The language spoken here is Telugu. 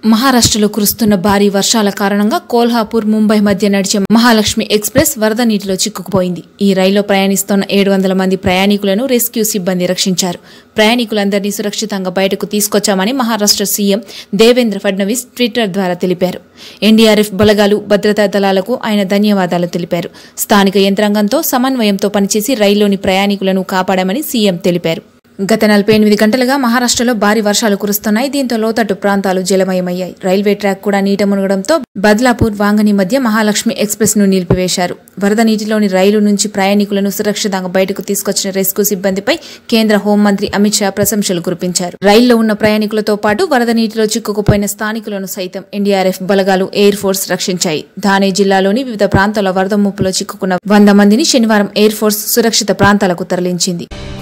మహారాష్ట్రలో కురుస్తున్న భారీ వర్షాల కారణంగా కోల్హాపూర్ ముంబై మధ్య నడిచే మహాలక్ష్మి ఎక్స్ప్రెస్ వరద నీటిలో చిక్కుకుపోయింది ఈ రైల్లో ప్రయాణిస్తున్న ఏడు వందల మంది ప్రయాణికులను రెస్క్యూ సిబ్బంది రక్షించారు ప్రయాణికులందరినీ సురక్షితంగా బయటకు తీసుకొచ్చామని మహారాష్ట్ర సీఎం దేవేంద్ర ఫడ్నవీస్ ట్విట్టర్ ద్వారా తెలిపారు ఎన్డీఆర్ఎఫ్ బలగాలు భద్రతా దళాలకు ఆయన ధన్యవాదాలు తెలిపారు స్థానిక యంత్రాంగంతో సమన్వయంతో పనిచేసి రైల్లోని ప్రయాణికులను కాపాడామని సీఎం తెలిపారు గత నలభై ఎనిమిది గంటలుగా మహారాష్ట్రలో భారీ వర్షాలు కురుస్తున్నాయి దీంతో లోతట్టు ప్రాంతాలు జలమయమయ్యాయి రైల్వే ట్రాక్ కూడా నీట మునగడంతో బద్లాపూర్ వాంగని మధ్య మహాలక్ష్మి ఎక్స్ప్రెస్ ను నిలిపివేశారు వరద నీటిలోని రైలు నుంచి ప్రయాణికులను సురక్షితంగా బయటకు తీసుకొచ్చిన రెస్క్యూ సిబ్బందిపై కేంద్ర హోంమంత్రి అమిత్ షా ప్రశంసలు కురిపించారు రైల్లో ఉన్న ప్రయాణికులతో పాటు వరద నీటిలో చిక్కుకుపోయిన స్థానికులను సైతం ఎన్డీఆర్ఎఫ్ బలగాలు ఎయిర్ ఫోర్స్ రక్షించాయి ధానే జిల్లాలోని వివిధ ప్రాంతాల వరద ముప్పులో చిక్కుకున్న వంద మందిని శనివారం ఎయిర్ ఫోర్స్ సురక్షిత ప్రాంతాలకు తరలించింది